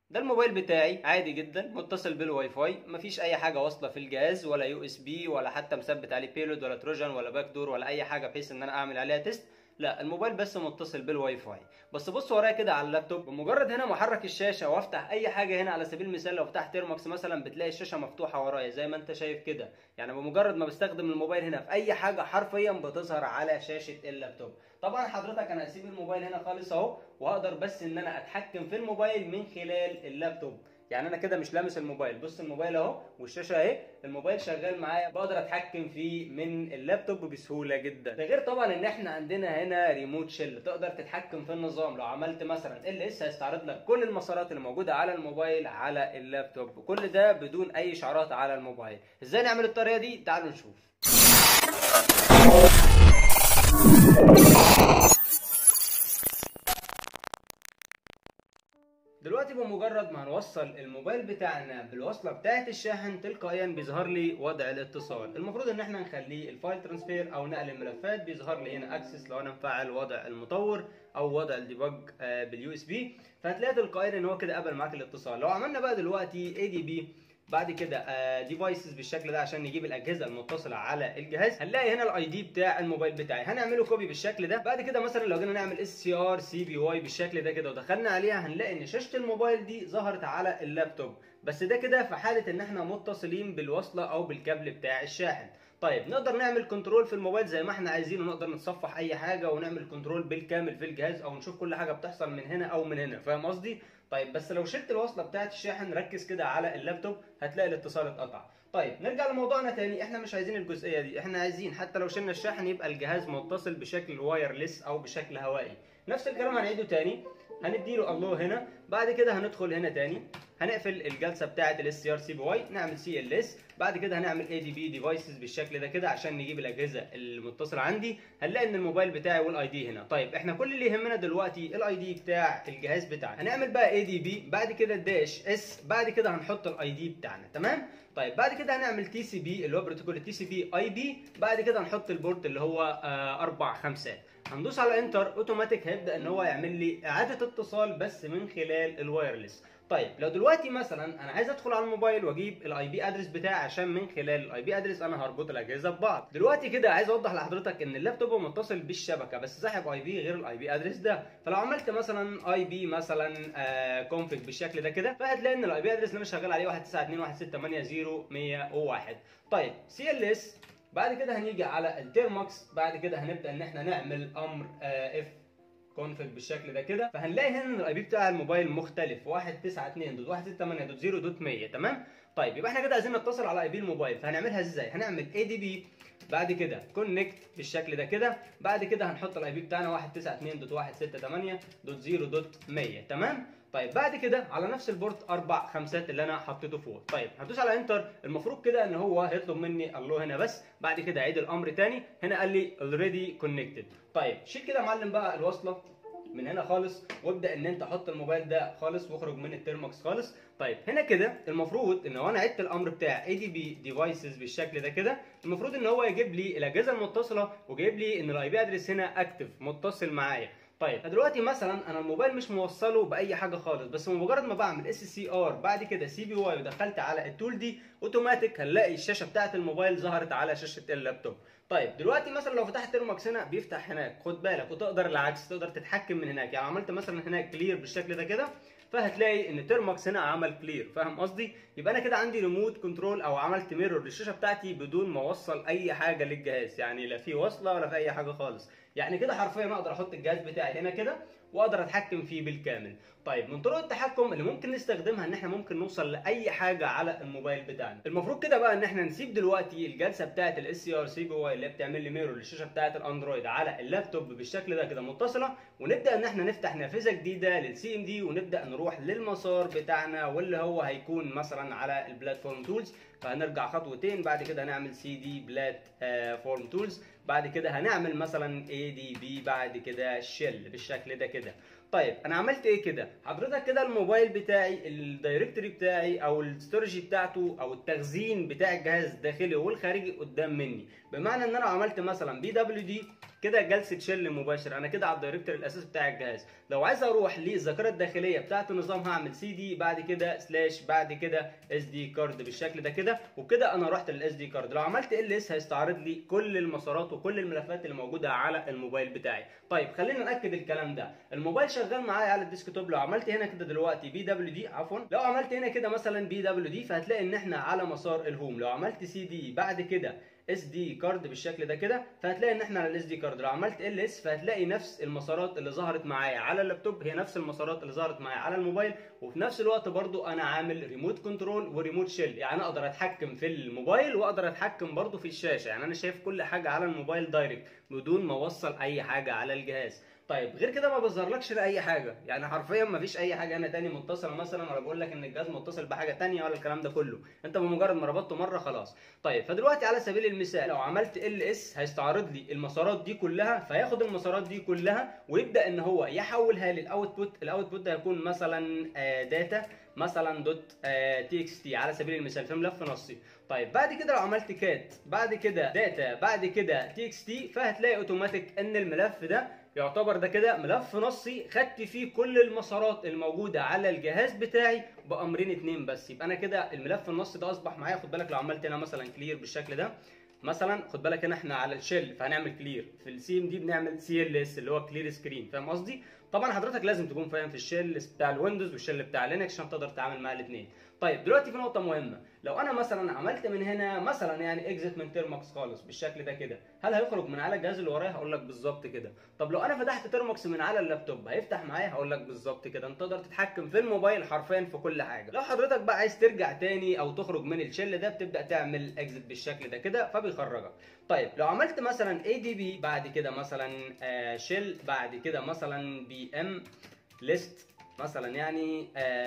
ده الموبايل بتاعي عادي جدا متصل بالواي فاي مفيش اي حاجه واصله في الجهاز ولا يو اس بي ولا حتى مثبت عليه بيلود ولا تروجان ولا باك دور ولا اي حاجه بحيث ان انا اعمل عليها تيست لا الموبايل بس متصل بالواي فاي بس بص ورايا كده على اللابتوب بمجرد هنا ما احرك الشاشه وافتح اي حاجه هنا على سبيل المثال لو فتحت تيرماكس مثلا بتلاقي الشاشه مفتوحه ورايا زي ما انت شايف كده يعني بمجرد ما بستخدم الموبايل هنا في اي حاجه حرفيا بتظهر على شاشه اللابتوب طبعا حضرتك انا هسيب الموبايل هنا خالص اهو وهقدر بس ان انا اتحكم في الموبايل من خلال اللابتوب يعني انا كده مش لامس الموبايل بص الموبايل اهو والشاشه اهي الموبايل شغال معايا بقدر اتحكم فيه من اللابتوب بسهوله جدا ده غير طبعا ان احنا عندنا هنا ريموت شيل تقدر تتحكم في النظام لو عملت مثلا ال اس هيستعرض لك كل المسارات اللي موجوده على الموبايل على اللابتوب كل ده بدون اي اشعارات على الموبايل ازاي نعمل الطريقه دي تعالوا نشوف دلوقتي بمجرد ما هنوصل الموبايل بتاعنا بالوصله بتاعه الشاحن تلقائيا بيظهر لي وضع الاتصال المفروض ان احنا نخليه الفايل ترانسفير او نقل الملفات بيظهر لي هنا اكسس لو انا مفعل وضع المطور او وضع الديباج باليو اس بي فهتلاقي تلقائيا ان هو كده قبل معاك الاتصال لو عملنا بقى دلوقتي اي دي بي بعد كده ديفايسز بالشكل ده عشان نجيب الاجهزه المتصله على الجهاز هنلاقي هنا الاي دي بتاع الموبايل بتاعي هنعمله كوبي بالشكل ده بعد كده مثلا لو جينا نعمل اس سي ار سي بي واي بالشكل ده كده ودخلنا عليها هنلاقي ان شاشه الموبايل دي ظهرت على اللابتوب بس ده كده في حاله ان احنا متصلين بالوصله او بالكابل بتاع الشاحن طيب نقدر نعمل كنترول في الموبايل زي ما احنا عايزين ونقدر نتصفح اي حاجه ونعمل كنترول بالكامل في الجهاز او نشوف كل حاجه بتحصل من هنا او من هنا فاهم قصدي طيب بس لو شلت الوصله بتاعه الشاحن ركز كده على اللابتوب هتلاقي الاتصال اتقطع طيب نرجع لموضوعنا تاني احنا مش عايزين الجزئيه دي احنا عايزين حتى لو شلنا الشاحن يبقى الجهاز متصل بشكل وايرلس او بشكل هوائي نفس الكلام هنعيده تاني هنديله الله هنا بعد كده هندخل هنا تاني هنقفل الجلسه بتاعه الاس سي ار سي بي واي نعمل سي ال اس بعد كده هنعمل اي دي بي ديفايسز بالشكل ده كده عشان نجيب الاجهزه المتصله عندي هنلاقي ان الموبايل بتاعي والاي دي هنا طيب احنا كل اللي يهمنا دلوقتي الاي دي بتاع الجهاز بتاعنا هنعمل بقى اي دي بي بعد كده داش اس بعد كده هنحط الاي دي بتاعنا تمام طيب بعد كده هنعمل تي سي بي اللي هو بروتوكول التي سي بي اي بي بعد كده هنحط البورت اللي هو آه اربع خمسات هندوس على انتر اوتوماتيك هيبدا ان هو يعمل لي اعاده اتصال بس من خلال الوايرلس طيب لو دلوقتي مثلا انا عايز ادخل على الموبايل واجيب الاي بي ادرس بتاعي عشان من خلال الاي بي ادرس انا هربط الاجهزه ببعض دلوقتي كده عايز اوضح لحضرتك ان اللابتوب متصل بالشبكه بس ساحب اي بي غير الاي بي ادرس ده فلو عملت مثلا اي بي مثلا آه كونفج بالشكل ده كده فهتلاقي ان الاي بي ادرس اللي انا شغال عليه 192.168.0.101 طيب سي ال اس بعد كده هنيجي على التيرماكس بعد كده هنبدا ان احنا نعمل امر اف كونفج بالشكل ده كده فهنلاقي هنا ان الاي بي بتاع الموبايل مختلف 192.168.0.100 تمام طيب يبقى احنا كده عايزين نتصل على اي بي الموبايل فهنعملها ازاي هنعمل اي دي بي بعد كده كونكت بالشكل ده كده بعد كده هنحط الاي بي بتاعنا 192.168.0.100 تمام طيب بعد كده على نفس البورت اربع خمسات اللي انا حطيته فوق طيب هدوس على انتر المفروض كده ان هو هيطلب مني الله هنا بس بعد كده اعيد الامر تاني هنا قال لي already connected طيب شيل كده يا معلم بقى الوصله من هنا خالص وابدا ان انت حط الموبايل ده خالص واخرج من التيرماكس خالص طيب هنا كده المفروض ان لو انا عدت الامر بتاع اي دي بي ديفايسز بالشكل ده كده المفروض ان هو يجيب لي الاجهزه المتصله وجايب لي ان الاي بي ادرس هنا اكتف متصل معايا طيب دلوقتي مثلا انا الموبايل مش موصله باي حاجه خالص بس بمجرد ما بعمل اس سي ار بعد كده سي بي واي ودخلت على التول دي اوتوماتيك هنلاقي الشاشه بتاعه الموبايل ظهرت على شاشه اللابتوب طيب دلوقتي مثلا لو فتحت تيرماكس هنا بيفتح هناك خد بالك وتقدر العكس تقدر تتحكم من هناك يعني عملت مثلا هناك كلير بالشكل ده كده فهتلاقي ان تيرماكس هنا عمل كلير فاهم قصدي يبقى انا كده عندي ريموت كنترول او عملت ميرور للشاشه بتاعتي بدون ما اوصل اي حاجه للجهاز يعني لا في وصله ولا في اي حاجه خالص يعني كده حرفيا اقدر احط الجهاز بتاعي هنا كده واقدر اتحكم فيه بالكامل طيب من طرق التحكم اللي ممكن نستخدمها ان احنا ممكن نوصل لاي حاجه على الموبايل بتاعنا المفروض كده بقى ان احنا نسيب دلوقتي الجلسه بتاعه الاس سي ار سي بي واي اللي بتعمل لي ميرور للشاشه بتاعه الاندرويد على اللابتوب بالشكل ده كده متصله ونبدا ان احنا نفتح نافذه جديده للسي ام دي ونبدا نروح للمسار بتاعنا واللي هو هيكون مثلا على البلاتفورم تولز فهنرجع خطوتين بعد كده هنعمل سي دي بلات فورم تولز بعد كده هنعمل مثلا اي دي بي بعد كده شيل بالشكل ده كده طيب انا عملت ايه كده حضرتك كده الموبايل بتاعي الدايركتوري بتاعي او الستورج بتاعته او التخزين بتاع الجهاز الداخلي والخارجي قدام مني بمعنى ان انا عملت مثلا بي دبليو دي كده جلسه شل مباشر انا كده على الدايركتور الاساسي بتاع الجهاز لو عايز اروح للذاكره الداخليه بتاعه النظام هعمل سي دي بعد كده سلاش بعد كده اس دي كارد بالشكل ده كده وكده انا رحت للاس دي كارد لو عملت ال اس هيستعرض لي كل المسارات وكل الملفات اللي موجوده على الموبايل بتاعي طيب خلينا ناكد الكلام ده الموبايل شغال معايا على الديسكتوب لو عملت هنا كده دلوقتي بي دبليو دي عفوا لو عملت هنا كده مثلا بي دبليو دي فهتلاقي ان احنا على مسار الهوم لو عملت سي دي بعد كده اس دي كارد بالشكل ده كده فهتلاقي ان احنا على الاس دي كارد لو عملت ال اس فهتلاقي نفس المسارات اللي ظهرت معايا على اللابتوب هي نفس المسارات اللي ظهرت معايا على الموبايل وفي نفس الوقت برضو انا عامل ريموت كنترول وريموت شيل يعني اقدر اتحكم في الموبايل واقدر اتحكم برضو في الشاشه يعني انا شايف كل حاجه على الموبايل دايركت بدون ما اوصل اي حاجه على الجهاز طيب غير كده ما بظهرلكش اي حاجه يعني حرفيا ما فيش اي حاجه هنا تاني متصله مثلا ولا بقول لك ان الجهاز متصل بحاجه تانية ولا الكلام ده كله انت بمجرد ما ربطته مره خلاص طيب فدلوقتي على سبيل المثال لو عملت ال اس هيستعرض لي المسارات دي كلها فياخد المسارات دي كلها ويبدا ان هو يحولها لي الاوتبوت الاوتبوت ده هيكون مثلا داتا مثلا دوت تي اكس تي على سبيل المثال في ملف نصي طيب بعد كده لو عملت كات بعد كده داتا بعد كده تي اكس تي فهتلاقي اوتوماتيك ان الملف ده يعتبر ده كده ملف نصي خدت فيه كل المسارات الموجوده على الجهاز بتاعي بامرين اتنين بس يبقى انا كده الملف النصي ده اصبح معايا خد بالك لو عملت هنا مثلا كلير بالشكل ده مثلا خد بالك هنا احنا على الشيل فهنعمل كلير في السي ام دي بنعمل سي ال اس اللي هو كلير سكرين فاهم قصدي طبعا حضرتك لازم تكون فاهم في الشيل بتاع الويندوز والشيل بتاع لينكس عشان تقدر تتعامل مع الاثنين طيب دلوقتي في نقطه مهمه لو انا مثلا عملت من هنا مثلا يعني اكزit من تيرماكس خالص بالشكل ده كده هل هيخرج من على الجهاز اللي ورايا هقول لك بالظبط كده طب لو انا فتحت تيرماكس من على اللابتوب هيفتح معايا هقول لك بالظبط كده انت تقدر تتحكم في الموبايل حرفيا في كل حاجه لو حضرتك بقى عايز ترجع تاني او تخرج من الشل ده بتبدا تعمل اكزit بالشكل ده كده فبيخرجك طيب لو عملت مثلا اي دي بي بعد كده مثلا آه شيل بعد كده مثلا بي ام ليست مثلا يعني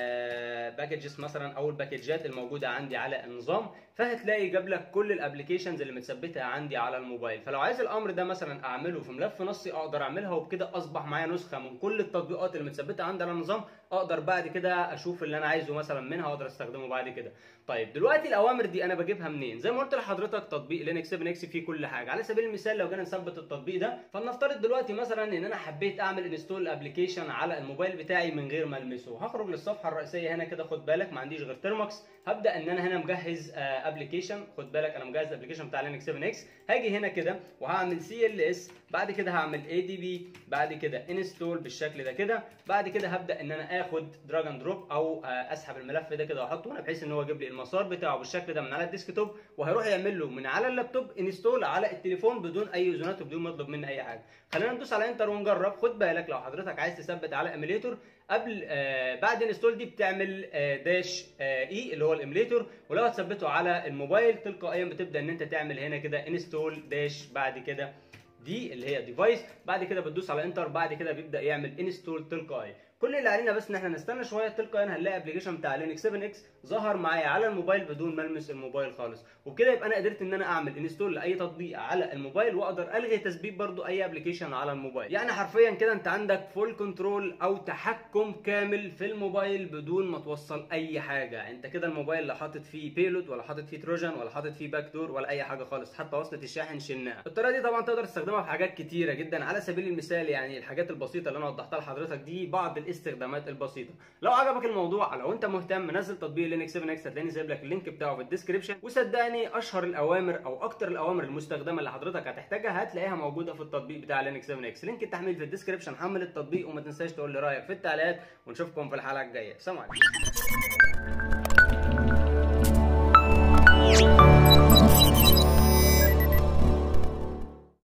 باكجز مثلا او الباكجات الموجوده عندي على النظام فهتلاقي جاب لك كل الابلكيشنز اللي متثبته عندي على الموبايل فلو عايز الامر ده مثلا اعمله في ملف نصي اقدر اعملها وبكده اصبح معايا نسخه من كل التطبيقات اللي متثبته عندي على النظام اقدر بعد كده اشوف اللي انا عايزه مثلا منها واقدر استخدمه بعد كده طيب دلوقتي الاوامر دي انا بجيبها منين زي ما قلت لحضرتك تطبيق لينكس 7 اكس فيه كل حاجه على سبيل المثال لو جينا نثبت التطبيق ده فلنفترض دلوقتي مثلا ان انا حبيت اعمل انستول ابلكيشن على الموبايل بتاعي من غير ما المسه هخرج للصفحه الرئيسيه هنا كده خد بالك ما عنديش غير تيرماكس هبدا ان انا هنا مجهز ابلكيشن خد بالك انا مجهز الابلكيشن بتاع لينكس 7 اكس هاجي هنا كده وهعمل سي ال اس بعد كده هعمل اي دي بي بعد كده انستول بالشكل ده كده بعد كده هبدا ان انا اخد دراج اند دروب او اسحب الملف ده كده واحطه هنا بحيث ان هو يجيب لي المسار بتاعه بالشكل ده من على الديسكتوب وهيروح يعمل له من على اللابتوب انستول على التليفون بدون اي اذونات وبدون ما يطلب مني اي حاجه خلينا ندوس على انتر ونجرب خد بالك لو حضرتك عايز تثبت على ايميليتور قبل آه بعد انستول دي بتعمل آه داش آه اي اللي هو الايميليتور ولو هتثبته على الموبايل تلقائيا بتبدا ان انت تعمل هنا كده انستول داش بعد كده دي اللي هي ديفايس بعد كده بتدوس على انتر بعد كده بيبدا يعمل انستول تلقائي كل اللي علينا بس ان احنا نستنى شويه تلقائيا هنلاقي ابلكيشن بتاع لينكس 7 اكس ظهر معايا على الموبايل بدون ما المس الموبايل خالص وبكده يبقى انا قدرت ان انا اعمل انستول لاي تطبيق على الموبايل واقدر الغي تثبيت برضو اي ابلكيشن على الموبايل يعني حرفيا كده انت عندك فول كنترول او تحكم كامل في الموبايل بدون ما توصل اي حاجه انت كده الموبايل لا حاطط فيه بيلود ولا حاطط فيه تروجن ولا حاطط فيه باك دور ولا اي حاجه خالص حتى وصله الشاحن شلناها الطريقه دي طبعا تقدر تستخدمها في حاجات كتيره جدا على سبيل المثال يعني الحاجات البسيطه اللي انا وضحتها لحضرتك دي بعض الاستخدامات البسيطه لو عجبك الموضوع لو انت مهتم نزل تطبيق لينكس 7 اكس هتلاقيني سايب لك اللينك بتاعه في الديسكربشن وصدقني اشهر الاوامر او اكتر الاوامر المستخدمه اللي حضرتك هتحتاجها هتلاقيها موجوده في التطبيق بتاع لينكس 7 اكس لينك التحميل في الديسكربشن حمل التطبيق وما تنساش تقول لي رايك في التعليقات ونشوفكم في الحلقه الجايه سلام عليكم